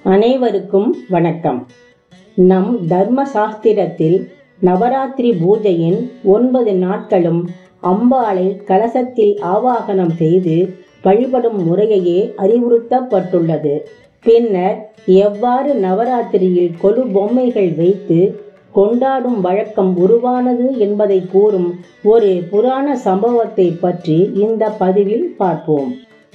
அனைவருக்கும் வணக்கம் நம் தர்ம சாஸ்திரத்தில் நவராத்திரி பூஜையின் ஒன்பது நாட்களும் அம்பாளை கலசத்தில் ஆவாகனம் செய்து வழிபடும் முறையையே அறிவுறுத்தப்பட்டுள்ளது பின்னர் எவ்வாறு நவராத்திரியில் கொலு பொம்மைகள் வைத்து கொண்டாடும் வழக்கம் உருவானது என்பதை கூறும் ஒரு புராண சம்பவத்தை பற்றி இந்த பதிவில் பார்ப்போம்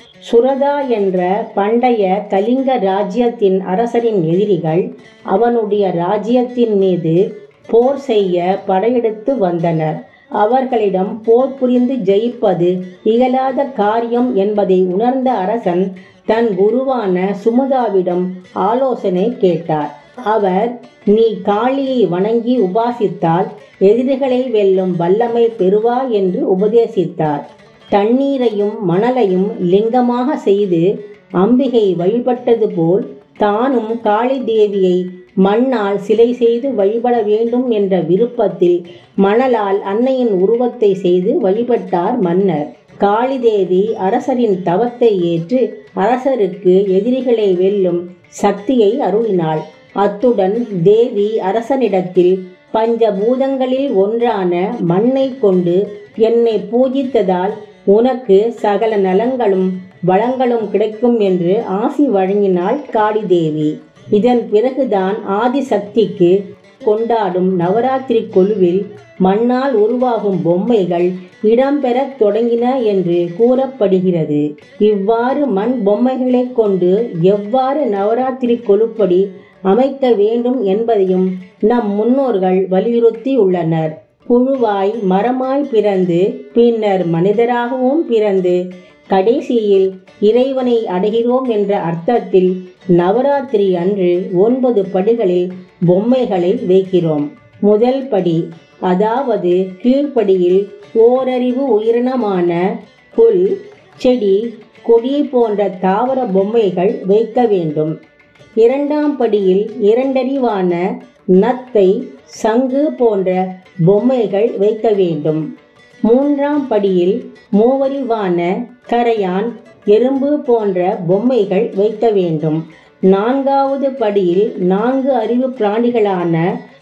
சுரதா என்ற பண்டைய கலிங்க ராஜ்யத்தின் அரசரின் எதிரிகள் அவனுடைய ராஜ்யத்தின் மீது போர் செய்ய படையெடுத்து வந்தனர் அவர்களிடம் போர் புரிந்து ஜெயிப்பது இயலாத காரியம் என்பதை உணர்ந்த அரசன் தன் குருவான சுமுதாவிடம் ஆலோசனை கேட்டார் அவர் நீ காளியை வணங்கி உபாசித்தால் எதிரிகளை வெல்லும் வல்லமை பெறுவாய் என்று உபதேசித்தார் தண்ணீரையும் மணலையும் லிங்கமாக செய்து அம்பிகை வழிபட்டது போல் தானும் காளி தேவியை மண்ணால் சிலை செய்து வழிபட வேண்டும் என்ற விருப்பத்தில் மணலால் அன்னையின் உருவத்தை செய்து வழிபட்டார் மன்னர் காளிதேவி அரசரின் தவத்தை ஏற்று அரசருக்கு எதிரிகளை வெல்லும் சக்தியை அருளினாள் அத்துடன் தேவி அரசனிடத்தில் பஞ்சபூதங்களில் ஒன்றான மண்ணை கொண்டு என்னை பூஜித்ததால் உனக்கு சகல நலங்களும் வளங்களும் கிடைக்கும் என்று ஆசி வழங்கினாள் காளிதேவி இதன் பிறகுதான் ஆதிசக்திக்கு கொண்டாடும் நவராத்திரி கொலுவில் மண்ணால் உருவாகும் பொம்மைகள் இடம்பெறத் தொடங்கின என்று கூறப்படுகிறது இவ்வாறு மண் பொம்மைகளை கொண்டு எவ்வாறு நவராத்திரி கொலுப்படி அமைக்க வேண்டும் என்பதையும் நம் முன்னோர்கள் வலியுறுத்தியுள்ளனர் புழுவாய் மரமாய் பிறந்து பின்னர் மனிதராகவும் பிறந்து கடைசியில் இறைவனை அடைகிறோம் என்ற அர்த்தத்தில் நவராத்திரி அன்று ஒன்பது படிகளில் பொம்மைகளை வைக்கிறோம் முதல் படி அதாவது கீழ்ப்படியில் ஓரறிவு உயிரினமான புல் செடி கொடி போன்ற தாவர பொம்மைகள் வைக்க வேண்டும் இரண்டாம் படியில் இரண்டறிவான நத்தை சங்கு போன்ற பொம்மைகள் வைக்க வேண்டும் மூன்றாம் படியில் மூவறிவான கரையான் எறும்பு போன்ற பொம்மைகள் வைக்க வேண்டும் நான்காவது படியில் நான்கு அறிவு பிராணிகளான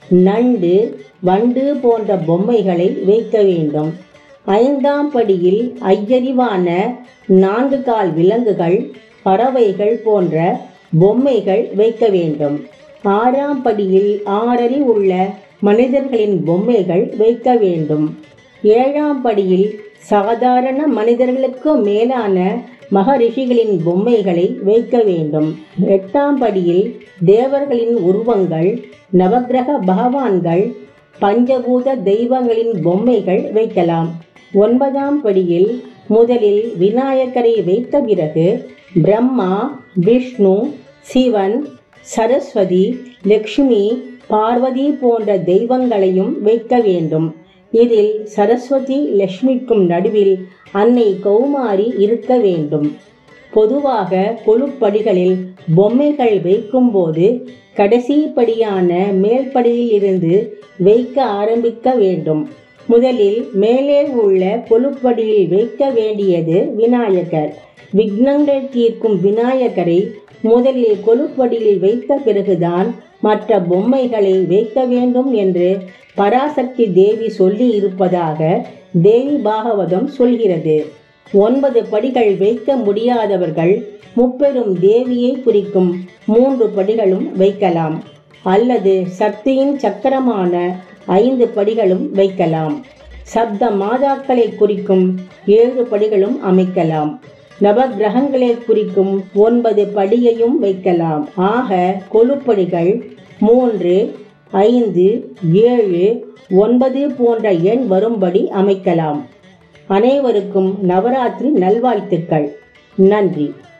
நண்டு வண்டு போன்ற பொம்மைகளை வைக்க வேண்டும் ஐந்தாம் படியில் ஐயறிவான நான்கு கால் விலங்குகள் பறவைகள் போன்ற பொம்மைகள் வைக்க வேண்டும் ஆறாம் படியில் ஆறறி உள்ள மனிதர்களின் பொம்மைகள் வைக்க வேண்டும் ஏழாம் படியில் சாதாரண மனிதர்களுக்கு மேலான மகரிஷிகளின் பொம்மைகளை வைக்க வேண்டும் எட்டாம் படியில் தேவர்களின் உருவங்கள் நவக்கிரக பகவான்கள் பஞ்சபூத தெய்வங்களின் பொம்மைகள் வைக்கலாம் ஒன்பதாம் படியில் முதலில் விநாயகரை வைத்த பிறகு பிரம்மா விஷ்ணு சிவன் சரஸ்வதி லக்ஷ்மி பார்வதி போன்ற தெய்வங்களையும் வைக்க வேண்டும் இதில் சரஸ்வதி லட்சுமிக்கும் நடுவில் அன்னை கௌமாரி இருக்க வேண்டும் பொதுவாக கொழுப்படிகளில் பொம்மைகள் வைக்கும்போது கடைசி படியான மேல்படியில் இருந்து வைக்க ஆரம்பிக்க வேண்டும் முதலில் மேலே உள்ள கொழுப்படியில் வைக்க வேண்டியது விநாயகர் விக்னங்கள் தீர்க்கும் விநாயகரை முதலில் கொழுப்படியில் வைத்த பிறகுதான் மற்ற பொம்மைகளை வைக்க வேண்டும் என்று பராசக்தி தேவி சொல்லி இருப்பதாக தேவி பாகவதம் சொல்கிறது ஒன்பது படிகள் வைக்க முடியாதவர்கள் முப்பெரும் தேவியை குறிக்கும் மூன்று படிகளும் வைக்கலாம் அல்லது சக்தியின் சக்கரமான ஐந்து படிகளும் வைக்கலாம் சப்த மாதாக்களை குறிக்கும் ஏழு படிகளும் அமைக்கலாம் நவகிரகங்களை குறிக்கும் ஒன்பது படியையும் வைக்கலாம் ஆக கொழுப்படிகள் மூன்று ஐந்து ஏழு ஒன்பது போன்ற எண் வரும்படி அமைக்கலாம் அனைவருக்கும் நவராத்திரி நல்வாழ்த்துக்கள் நன்றி